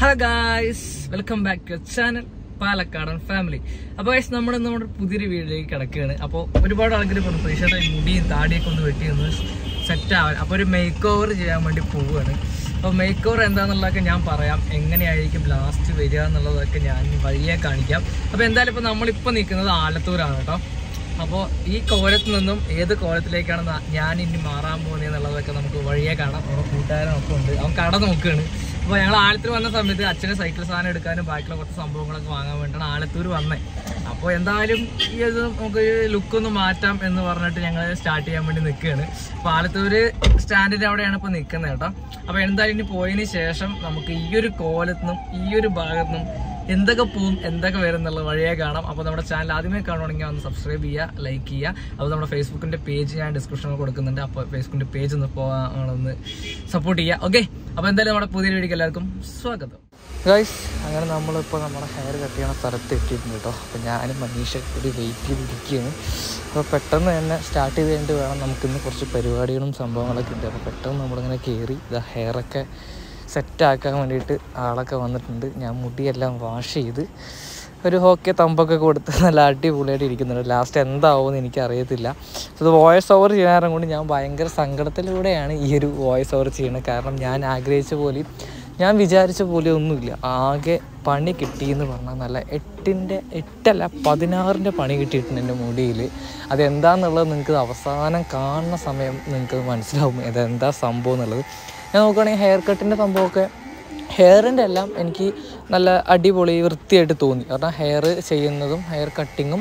Hello guys welcome back to channel Palakkadan family അപ്പോൾ guys നമ്മൾ ഇന്ന് നമ്മുടെ പുതിയൊരു വീഡിയോയിലേക്ക് കിടക്കുകയാണ് അപ്പോൾ ഒരുപാട് ആൾക്കാർ പറഞ്ഞു പ്രീഷയുടെ മുടിയും താടിയൊക്കെ ഒന്ന് വെട്ടി ഒന്ന് സെറ്റ് ആവാൻ അപ്പോൾ ഒരു മേക്ക് ഓവർ ചെയ്യാൻ വേണ്ടി പോവുകയാണ് അപ്പോൾ മേക്ക് ഓവർ എന്താണെന്നുള്ളതൊക്കെ ഞാൻ പറയാം എങ്ങനെയായിരിക്കും ലാസ്റ്റ് വരിക എന്നുള്ളതൊക്കെ ഞാൻ വഴിയെ കാണിക്കാം അപ്പോൾ എന്തായാലും ഇപ്പോൾ നമ്മളിപ്പോൾ നിൽക്കുന്നത് ആലത്തൂരാണ് കേട്ടോ അപ്പോൾ ഈ കോലത്തിൽ നിന്നും ഏത് കോലത്തിലേക്കാണ് ന- ഞാൻ ഇനി മാറാൻ പോകുന്നത് എന്നുള്ളതൊക്കെ നമുക്ക് വഴിയെ കാണാം നമ്മുടെ കൂട്ടുകാരനൊക്കെ ഉണ്ട് അവൻ കട നോക്കുകയാണ് അപ്പോൾ ഞങ്ങൾ ആലത്തൂർ വന്ന സമയത്ത് അച്ഛന് സൈക്കിൾ സാധനം എടുക്കാനും ബാക്കിയുള്ള കുറച്ച് സംഭവങ്ങളൊക്കെ വാങ്ങാൻ വേണ്ടിയാണ് ആലത്തൂർ വന്നത് അപ്പോൾ എന്തായാലും ഈ ഇത് നമുക്ക് ലുക്കൊന്ന് മാറ്റാം എന്ന് പറഞ്ഞിട്ട് ഞങ്ങൾ സ്റ്റാർട്ട് ചെയ്യാൻ വേണ്ടി നിൽക്കുകയാണ് അപ്പോൾ ആലത്തൂർ സ്റ്റാൻഡിൻ്റെ അവിടെയാണ് ഇപ്പോൾ നിൽക്കുന്നത് കേട്ടോ അപ്പോൾ എന്തായാലും ഇനി പോയതിന് ശേഷം നമുക്ക് ഈ ഒരു കോലത്തു നിന്നും ഈ ഒരു ഭാഗത്തു നിന്നും എന്തൊക്കെ പോവും എന്തൊക്കെ വരും എന്നുള്ള വഴിയെ കാണാം അപ്പോൾ നമ്മുടെ ചാനൽ ആദ്യമേ കാണുവാണെങ്കിൽ ഒന്ന് സബ്സ്ക്രൈബ് ചെയ്യുക ലൈക്ക് ചെയ്യുക അപ്പോൾ നമ്മുടെ ഫേസ്ബുക്കിൻ്റെ പേജ് ഞാൻ ഡിസ്ക്രിപ്ഷനിൽ കൊടുക്കുന്നുണ്ട് അപ്പോൾ ഫേസ്ബുക്കിൻ്റെ പേജ് ഒന്ന് പോകാൻ ഒന്ന് സപ്പോർട്ട് ചെയ്യുക ഓക്കെ അപ്പോൾ എന്തായാലും നമ്മുടെ പുതിയ വീഡിയോക്ക് എല്ലാവർക്കും സ്വാഗതം ഗൈസ് അങ്ങനെ നമ്മളിപ്പോൾ നമ്മുടെ ഹെയർ കട്ട് ചെയ്യണ സ്ഥലത്ത് എത്തിയിട്ടുണ്ട് കേട്ടോ അപ്പോൾ ഞാനും മനീഷ കൂടി വെയിറ്റ് ചെയ്തിരിക്കുകയാണ് അപ്പോൾ പെട്ടെന്ന് തന്നെ സ്റ്റാർട്ട് ചെയ്ത് കഴിഞ്ഞിട്ട് വേണം നമുക്കിന്ന് കുറച്ച് പരിപാടികളും സംഭവങ്ങളൊക്കെ ഉണ്ട് അപ്പോൾ പെട്ടെന്ന് നമ്മളിങ്ങനെ കയറി ഇതാ ഹെയറൊക്കെ സെറ്റാക്കാൻ വേണ്ടിയിട്ട് ആളൊക്കെ വന്നിട്ടുണ്ട് ഞാൻ മുടിയെല്ലാം വാഷ് ചെയ്ത് ഒരു ഹോക്കെ തമ്പൊക്കെ കൊടുത്ത് നല്ല അടിപൊളിയായിട്ട് ഇരിക്കുന്നുണ്ട് ലാസ്റ്റ് എന്താവുമെന്ന് എനിക്കറിയത്തില്ല ഇത് വോയിസ് ഓവർ ചെയ്യാറും കൊണ്ട് ഞാൻ ഭയങ്കര സങ്കടത്തിലൂടെയാണ് ഈ ഒരു വോയിസ് ഓവർ ചെയ്യുന്നത് കാരണം ഞാൻ ആഗ്രഹിച്ച പോലെ ഞാൻ വിചാരിച്ച പോലെ ഒന്നുമില്ല ആകെ പണി കിട്ടിയെന്ന് പറഞ്ഞാൽ നല്ല എട്ടിൻ്റെ എട്ടല്ല പതിനാറിൻ്റെ പണി കിട്ടിയിട്ടുണ്ട് എൻ്റെ മുടിയിൽ അതെന്താണെന്നുള്ളത് നിങ്ങൾക്ക് അവസാനം കാണുന്ന സമയം നിങ്ങൾക്ക് മനസ്സിലാവും ഇതെന്താ സംഭവം എന്നുള്ളത് ഞാൻ നോക്കുകയാണെങ്കിൽ ഹെയർ കട്ടിൻ്റെ സംഭവമൊക്കെ ഹെയറിൻ്റെ എല്ലാം എനിക്ക് നല്ല അടിപൊളി വൃത്തിയായിട്ട് തോന്നി കാരണം ഹെയർ ചെയ്യുന്നതും ഹെയർ കട്ടിങ്ങും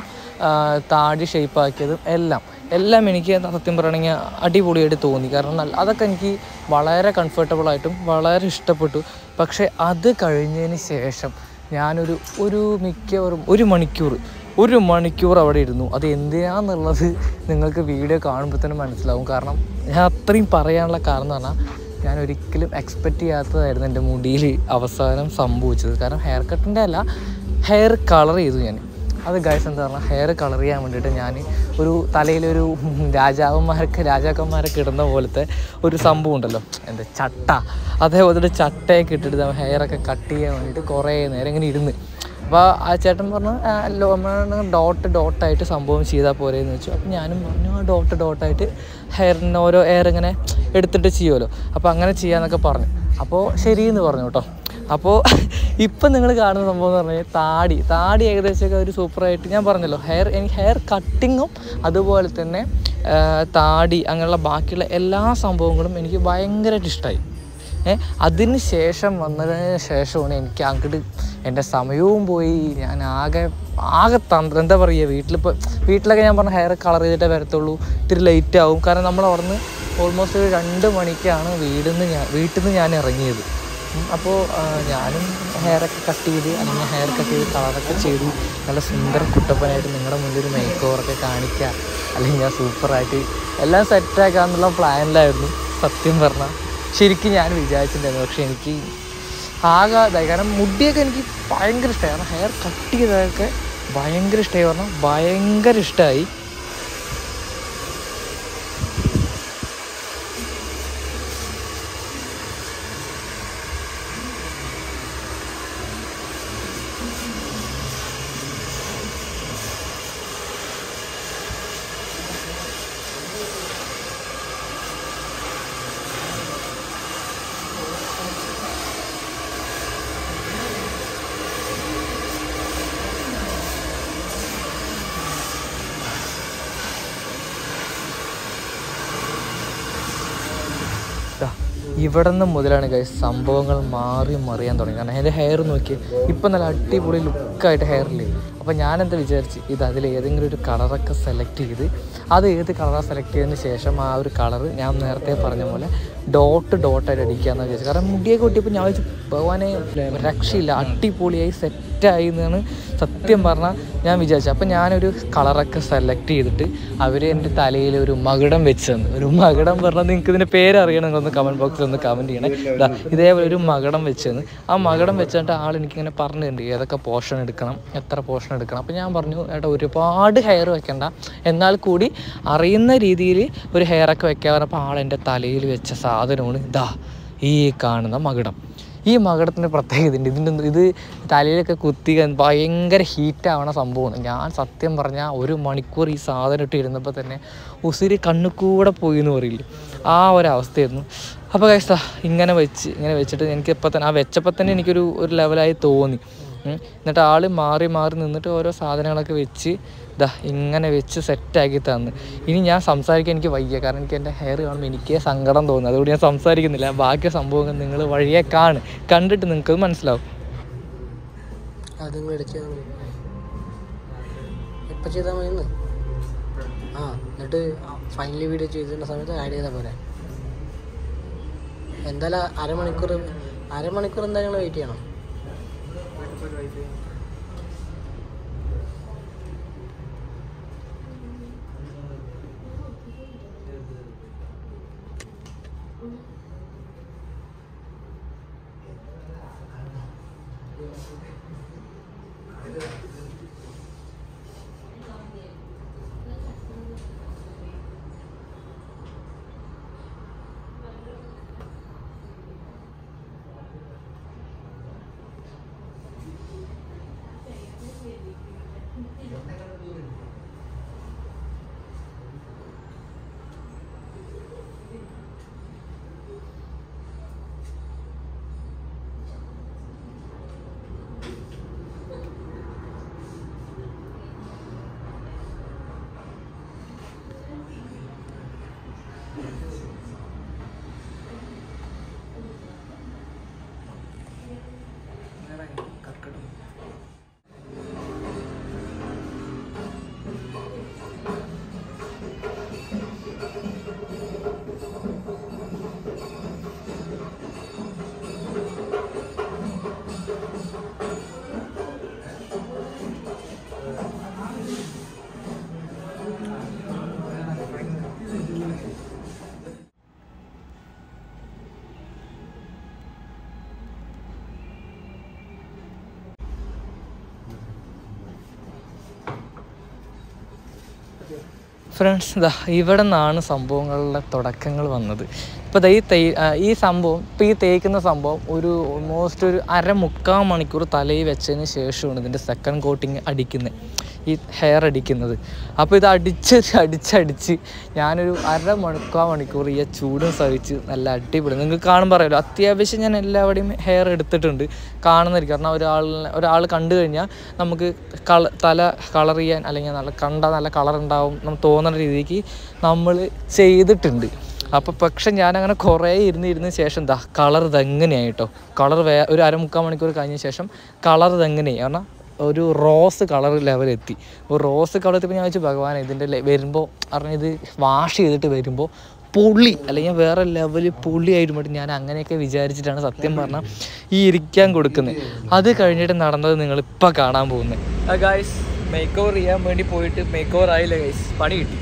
താടി ഷേപ്പാക്കിയതും എല്ലാം എല്ലാം എനിക്ക് സത്യം പറയുകയാണെങ്കിൽ അടിപൊളിയായിട്ട് തോന്നി കാരണം നല്ല അതൊക്കെ എനിക്ക് വളരെ കംഫർട്ടബിളായിട്ടും വളരെ ഇഷ്ടപ്പെട്ടു പക്ഷേ അത് കഴിഞ്ഞതിന് ശേഷം ഞാനൊരു ഒരു മിക്കവാറും ഒരു മണിക്കൂർ ഒരു മണിക്കൂർ അവിടെ ഇരുന്നു അത് എന്തിനാന്നുള്ളത് നിങ്ങൾക്ക് വീഡിയോ കാണുമ്പോൾ തന്നെ മനസ്സിലാവും കാരണം ഞാൻ അത്രയും പറയാനുള്ള കാരണം എന്ന് പറഞ്ഞാൽ ഞാൻ ഒരിക്കലും എക്സ്പെക്റ്റ് ചെയ്യാത്തതായിരുന്നു എൻ്റെ മുടിയിൽ അവസാനം സംഭവിച്ചത് കാരണം ഹെയർ കട്ടിൻ്റെ അല്ല ഹെയർ കളർ ചെയ്തു ഞാൻ അത് ഗൈസ് എന്താ പറഞ്ഞാൽ ഹെയർ കളർ ചെയ്യാൻ വേണ്ടിയിട്ട് ഞാൻ ഒരു തലയിലൊരു രാജാവന്മാരൊക്കെ രാജാക്കന്മാരൊക്കെ ഇടുന്ന പോലത്തെ ഒരു സംഭവം ഉണ്ടല്ലോ എന്താ ചട്ട അതേപോലത്തെ ചട്ടയൊക്കെ ഇട്ടിട്ട് ഹെയറൊക്കെ കട്ട് ചെയ്യാൻ വേണ്ടിയിട്ട് കുറേ നേരം ഇങ്ങനെ ഇരുന്ന് അപ്പോൾ ആ ചേട്ടൻ പറഞ്ഞു ആ, ലോ- നമ്മൾ ഡോട്ട് ഡോട്ടായിട്ട് സംഭവം ചെയ്താൽ പോരെ എന്ന് വെച്ചു അപ്പോൾ ഞാനും പറഞ്ഞു ആ ഡോട്ട് ഡോട്ടായിട്ട് ഹെയറിന് ഓരോ ഹെയർ ഇങ്ങനെ എടുത്തിട്ട് ചെയ്യുമല്ലോ അപ്പോൾ അങ്ങനെ ചെയ്യാന്നൊക്കെ പറഞ്ഞു അപ്പോൾ ശരിയെന്ന് പറഞ്ഞു കേട്ടോ അപ്പോൾ ഇപ്പം നിങ്ങൾ കാണുന്ന സംഭവം എന്ന് പറഞ്ഞാൽ താടി താടി ഏകദേശമൊക്കെ ഒരു സൂപ്പറായിട്ട് ഞാൻ പറഞ്ഞല്ലോ ഹെയർ എനിക്ക് ഹെയർ കട്ടിങ്ങും അതുപോലെ തന്നെ ആ, താടി അങ്ങനെയുള്ള ബാക്കിയുള്ള എല്ലാ സംഭവങ്ങളും എനിക്ക് ഭയങ്കരമായിട്ട് ഇഷ്ടമായി ഏ അതിന് ശേഷം വന്നതിന് ശേഷമാണ് എനിക്ക് അങ്ങോട്ട് എൻ്റെ സമയവും പോയി ഞാൻ ആകെ ആകെ തന്ത്രം എന്താ പറയുക വീട്ടിലിപ്പോൾ വീട്ടിലൊക്കെ ഞാൻ പറഞ്ഞ ഹെയർ കളർ ചെയ്തിട്ടേ വരത്തുള്ളൂ ഇത്തിരി ലേറ്റ് ആവും കാരണം നമ്മൾ അവിടുന്ന് ഓൾമോസ്റ്റ് ഒരു രണ്ട് മണിക്കാണ് വീട്ടിൽ നിന്ന് ഞാൻ വീട്ടിൽ നിന്ന് ഞാൻ ഇറങ്ങിയത് ഉം, അപ്പോൾ ആ, ഞാനും ഹെയറൊക്കെ കട്ട് ചെയ്ത് അല്ലെങ്കിൽ ഹെയർ കട്ട് ചെയ്ത് കളറൊക്കെ ചെയ്തു നല്ല സുന്ദര കുട്ടപ്പനായിട്ട് നിങ്ങളുടെ മുന്നിൽ ഒരു മേക്ക് ഓവറൊക്കെ കാണിക്കുക അല്ലെങ്കിൽ ഞാൻ സൂപ്പറായിട്ട് എല്ലാം സെറ്റാക്കാന്നുള്ള പ്ലാനിലായിരുന്നു സത്യം പറഞ്ഞാൽ ശരിക്കും ഞാൻ വിചാരിച്ചിട്ടുണ്ടായിരുന്നു പക്ഷെ എനിക്ക് ആകെ ഇതായി കാരണം മുടിയൊക്കെ എനിക്ക് ഭയങ്കര ഇഷ്ടമായി കാരണം ഹെയർ കട്ട് ചെയ്തതൊക്കെ ഭയങ്കര ഇഷ്ടമായി പറഞ്ഞാൽ ഭയങ്കര ഇഷ്ടമായി ദാ, ഇവിടെ നിന്ന് മുതലാണ് ഗൈസ് സംഭവങ്ങൾ മാറി മറിയാൻ തുടങ്ങി കാരണം എൻ്റെ ഹെയർ നോക്കി ഇപ്പം നല്ല അടിപൊളി ലുക്കായിട്ട് ഹെയറില്ലേ അപ്പോൾ ഞാൻ എന്താ വിചാരിച്ച് ഇത് അതിൽ ഏതെങ്കിലും ഒരു കളറൊക്കെ സെലക്ട് ചെയ്ത് അത് ഏത് കളറാണ് സെലക്ട് ചെയ്തതിന് ശേഷം ആ ഒരു കളർ ഞാൻ നേരത്തെ പറഞ്ഞ പോലെ ഡോട്ട് ഡോട്ടായിട്ട് അടിക്കാമെന്ന് വിചാരിച്ചു കാരണം മുടിയൊക്കെ കൊട്ടിയപ്പോൾ ഞാൻ വിചാരിച്ചു ഭഗവാനെ രക്ഷയില്ല അടിപൊളിയായി സെറ്റായി എന്നാണ് സത്യം പറഞ്ഞാൽ ഞാൻ വിചാരിച്ചു അപ്പം ഞാനൊരു കളറൊക്കെ സെലക്ട് ചെയ്തിട്ട് അവർ എൻ്റെ തലയിൽ ഒരു മകുടം വെച്ച് തന്നു ഒരു മകുടം പറഞ്ഞാൽ നിങ്ങൾക്ക് ഇതിൻ്റെ പേരറിയണം നിങ്ങളൊന്ന് കമൻറ്റ് ബോക്സിൽ ഒന്ന് കമൻറ്റ് ചെയ്യണേ ഇതാ ഇതേപോലെ ഒരു മകുടം വെച്ച് തന്നു ആ മകുടം വെച്ചിട്ട് ആൾ എനിക്കിങ്ങനെ പറഞ്ഞിട്ടുണ്ട് ഏതൊക്കെ പോർഷൻ എടുക്കണം എത്ര പോർഷൻ എടുക്കണം അപ്പോൾ ഞാൻ പറഞ്ഞു ഏട്ടാ ഒരുപാട് ഹെയർ വെക്കണ്ട എന്നാൽ കൂടി അറിയുന്ന രീതിയിൽ ഒരു ഹെയറൊക്കെ വെക്കാൻ പറഞ്ഞപ്പോൾ ആൾ എൻ്റെ തലയിൽ വെച്ച സാധനമാണ് ഇതാ ഈ കാണുന്ന മകുടം ഈ മകടത്തിൻ്റെ പ്രത്യേകത ഉണ്ട് ഇതിൻ്റെ ഇത് തലയിലൊക്കെ കുത്തി ഭയങ്കര ഹീറ്റാവണ സംഭവമാണ് ഞാൻ സത്യം പറഞ്ഞാൽ ഒരു മണിക്കൂർ ഈ സാധനം ഇട്ട് ഇരുന്നപ്പോൾ തന്നെ ഉസിരി കണ്ണു കൂടെ പോയി എന്ന് പറയില്ലേ ആ ഒരവസ്ഥയായിരുന്നു അപ്പോൾ കഴിച്ചാ ഇങ്ങനെ വെച്ച് ഇങ്ങനെ വെച്ചിട്ട് എനിക്ക് ഇപ്പോൾ തന്നെ ആ വെച്ചപ്പോൾ തന്നെ എനിക്കൊരു ഒരു ലെവലായി തോന്നി ഉം. എന്നിട്ട് ആൾ മാറി മാറി നിന്നിട്ട് ഓരോ സാധനങ്ങളൊക്കെ വെച്ച് ഇതാ ഇങ്ങനെ വെച്ച് സെറ്റാക്കി തന്ന് ഇനി ഞാൻ സംസാരിക്കാൻ എനിക്ക് വയ്യ കാരണം എനിക്ക് എൻ്റെ ഹെയർ കാണുമ്പോൾ എനിക്കേ സങ്കടം തോന്നുന്നു അതുകൊണ്ട് ഞാൻ സംസാരിക്കുന്നില്ല ബാക്കി സംഭവങ്ങൾ നിങ്ങൾ വഴിയെ കാണ് കണ്ടിട്ട് നിങ്ങൾക്ക് മനസ്സിലാവും അത് നിങ്ങൾ എടുത്ത് എപ്പോൾ ചെയ്താൽ മതി ഇന്ന് ആ എന്നിട്ട് ഫൈനലി വീഡിയോ ചെയ്തിരുന്ന സമയത്ത് ആഡ് ചെയ്താൽ പോരെ എന്തായാലും അരമണിക്കൂർ അരമണിക്കൂർ എന്തായാലും നിങ്ങൾ വെയിറ്റ് ചെയ്യണം ഫ്രണ്ട്സ് ഇതാ ഇവിടെ നിന്നാണ് സംഭവങ്ങളുടെ തുടക്കങ്ങൾ വന്നത് ഇപ്പോൾ ദാ ഈ തേ ആ, ഈ സംഭവം ഇപ്പോൾ ഈ തേക്കുന്ന സംഭവം ഒരു ഓൾമോസ്റ്റ് ഒരു അര മുക്കാൽ മണിക്കൂർ തലയിൽ വെച്ചതിന് ശേഷമാണ് ഇതിൻ്റെ സെക്കൻഡ് കോട്ടിങ് അടിക്കുന്നത് ഈ ഹെയർ അടിക്കുന്നത് അപ്പോൾ ഇത് അടിച്ച് അടിച്ചടിച്ച് ഞാനൊരു അര മുക്കാൽ മണിക്കൂർ ഈ ചൂടും സഹിച്ച് നല്ല അടിപൊളി നിങ്ങൾക്ക് കാണുമ്പോൾ അറിയാലോ അത്യാവശ്യം ഞാൻ എല്ലാവിടെയും ഹെയർ എടുത്തിട്ടുണ്ട് കാണുന്നതായിരിക്കും കാരണം ഒരാൾ ഒരാൾ കണ്ടു കഴിഞ്ഞാൽ നമുക്ക് കള തല കളർ ചെയ്യാൻ അല്ലെങ്കിൽ നല്ല കണ്ട നല്ല കളർ ഉണ്ടാവും നമുക്ക് തോന്നുന്ന രീതിക്ക് നമ്മൾ ചെയ്തിട്ടുണ്ട് അപ്പോൾ പക്ഷെ ഞാനങ്ങനെ കുറേ ഇരുന്ന് ഇരുന്ന ശേഷം എന്താ കളർ ഇതെങ്ങനെയായി കേട്ടോ കളർ വേ ഒരു അരമുക്കാൽ മണിക്കൂർ കഴിഞ്ഞ ശേഷം കളർ ഇതെങ്ങനെയായി കാരണം ഒരു റോസ് കളർ ലെവലെത്തി ഒരു റോസ് കളർ എത്തിയപ്പോൾ ഞാൻ വെച്ചു ഭഗവാൻ ഇതിൻ്റെ വരുമ്പോൾ പറഞ്ഞ ഇത് വാഷ് ചെയ്തിട്ട് വരുമ്പോൾ പുള്ളി അല്ലെങ്കിൽ വേറെ ലെവല് പുള്ളിയായിട്ട് മറ്റും ഞാൻ അങ്ങനെയൊക്കെ വിചാരിച്ചിട്ടാണ് സത്യം പറഞ്ഞാൽ ഈ ഇരിക്കാൻ കൊടുക്കുന്നത് അത് കഴിഞ്ഞിട്ട് നടന്നത് നിങ്ങൾ ഇപ്പം കാണാൻ പോകുന്നത് ഗൈസ് മേക്ക് ഓവർ ചെയ്യാൻ വേണ്ടി പോയിട്ട് മേക്ക് ഓവർ ആയില്ല ഗൈസ് പണി കിട്ടി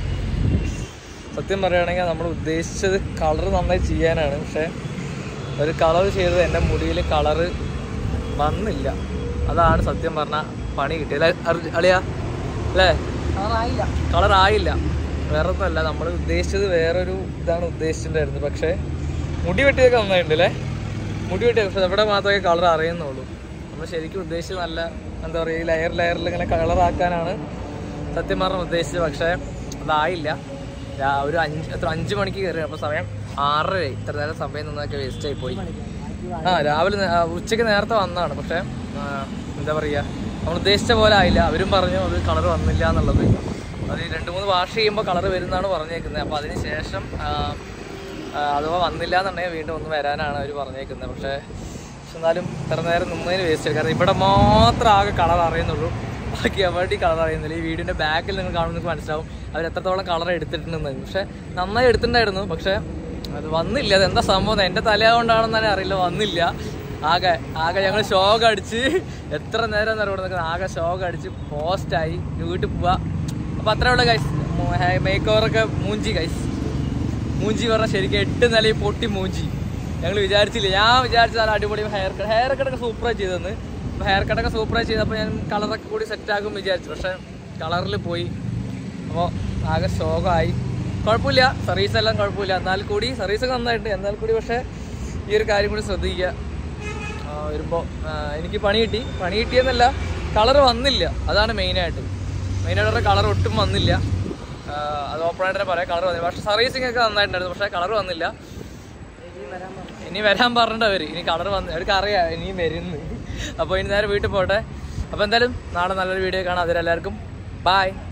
സത്യം പറയുകയാണെങ്കിൽ നമ്മൾ ഉദ്ദേശിച്ചത് കളർ നന്നായി ചെയ്യാനാണ് പക്ഷേ ഒരു കളർ ചെയ്തത് എൻ്റെ മുടിയിൽ കളറ് വന്നില്ല അതാണ് സത്യം പറഞ്ഞ പണി കിട്ടിയത് അല്ലേ അർജു- അളിയാ അല്ലേ ആയില്ല കളർ ആയില്ല വേറെ ഒന്നുമല്ല നമ്മൾ ഉദ്ദേശിച്ചത് വേറൊരു ഇതാണ് ഉദ്ദേശിച്ചിട്ടുണ്ടായിരുന്നത് പക്ഷേ മുടി വെട്ടിയൊക്കെ നന്നായിട്ടുണ്ട് അല്ലേ മുടി വെട്ടി പക്ഷെ ഇവിടെ മാത്രമേ കളർ അറിയുന്നുള്ളൂ നമ്മൾ ശരിക്കും ഉദ്ദേശിച്ചത് നല്ല എന്താ പറയുക ഈ ലെയർ ലെയറിൽ ഇങ്ങനെ കളറാക്കാനാണ് സത്യം പറഞ്ഞ ഉദ്ദേശിച്ചത് പക്ഷേ അതായില്ല രാ- ഒരു അഞ്ച് എത്ര അഞ്ച് മണിക്ക് കയറി അപ്പോൾ സമയം ആറര ഇത്ര നേരം സമയം നിന്നൊക്കെ വേസ്റ്റ് ആയി പോയി ആ രാവിലെ നേ- ആ, ഉച്ചയ്ക്ക് നേരത്തെ വന്നതാണ് പക്ഷേ ആ, എന്താ പറയുക നമ്മൾ ഉദ്ദേശിച്ച പോലെ ആയില്ല അവരും പറഞ്ഞു അത് കളർ വന്നില്ല എന്നുള്ളത് അത് ഈ രണ്ട് മൂന്ന് വാഷ് ചെയ്യുമ്പോൾ കളർ വരുന്നതാണ് പറഞ്ഞേക്കുന്നത് അപ്പോൾ അതിന് ശേഷം ആ, ആ, അഥവാ വന്നില്ല എന്നുണ്ടെങ്കിൽ വീണ്ടും ഒന്ന് വരാനാണ് അവർ പറഞ്ഞേക്കുന്നത് പക്ഷേ പക്ഷെ എന്നാലും ഇത്ര നേരം നിന്നതിന് വേസ്റ്റ് കാരണം ഇവിടെ മാത്രം ആകെ കളർ അറിയുന്നുള്ളൂ ബാക്കി എവിടെ കളർ അറിയുന്നില്ല ഈ വീടിൻ്റെ ബാക്കിൽ നിങ്ങൾ കാണുമ്പോൾ നിങ്ങൾക്ക് മനസ്സിലാവും അവർ എത്രത്തോളം കളർ എടുത്തിട്ടുണ്ടെന്ന് പക്ഷേ നന്നായി എടുത്തിട്ടുണ്ടായിരുന്നു പക്ഷേ അത് വന്നില്ല അത് എന്താ സംഭവം എൻ്റെ തലയാകൊണ്ടാണെന്ന് തന്നെ അറിയില്ല വന്നില്ല ആകെ ആകെ ഞങ്ങൾ ഷോക്ക് അടിച്ച് എത്ര നേരം നേരം ഇവിടെ നിൽക്കുന്നത് ആകെ ഷോക്ക് അടിച്ച് പോസ്റ്റായി വീട്ടിൽ പോവാ അപ്പോൾ അത്രേ ഉള്ളൂ ഗൈസ് മേക്ക് ഓവറൊക്കെ മൂഞ്ചി ഗൈസ് മൂഞ്ചി പറഞ്ഞാൽ ശരിക്കും എട്ട് നിലയിൽ പൊട്ടി മൂഞ്ചി ഞങ്ങൾ വിചാരിച്ചില്ല ഞാൻ വിചാരിച്ച നല്ല അടിപൊളി ഹെയർ കട്ട് ഹെയർ കട്ടൊക്കെ സൂപ്പറായി ചെയ്തെന്ന് അപ്പോൾ ഹെയർ കട്ടൊക്കെ സൂപ്പറായി ചെയ്തപ്പോൾ ഞാൻ കളറൊക്കെ കൂടി സെറ്റാക്കും വിചാരിച്ചു പക്ഷേ കളറിൽ പോയി അപ്പോൾ ആകെ ശോകമായി കുഴപ്പമില്ല സർവീസ് എല്ലാം കുഴപ്പമില്ല എന്നാൽ കൂടി സർവീസൊക്കെ നന്നായിട്ടുണ്ട് എന്നാൽ കൂടി പക്ഷേ ഈ ഒരു കാര്യം കൂടി ശ്രദ്ധിക്കുക വരുമ്പോൾ എനിക്ക് പണി കിട്ടി പണി കിട്ടിയെന്നല്ല കളർ വന്നില്ല അതാണ് മെയിനായിട്ട് മെയിനായിട്ട് കളർ ഒട്ടും വന്നില്ല ആ, അത് ഓപ്പണായിട്ട് തന്നെ പറയാം കളർ വന്നില്ല പക്ഷേ സർവീസിങ് ഒക്കെ നന്നായിട്ടുണ്ടായിരുന്നു പക്ഷേ കളർ വന്നില്ല ഇനി വരാൻ പറഞ്ഞിട്ട് അവര് ഇനി കളർ വന്ന് അവർക്ക് അറിയാം ഇനിയും വരുന്നു അപ്പോൾ ഇനി നേരെ വീട്ടിൽ പോട്ടെ അപ്പോൾ എന്തായാലും നാളെ നല്ലൊരു വീഡിയോ കാണാം അതിലെല്ലാവർക്കും ബായ്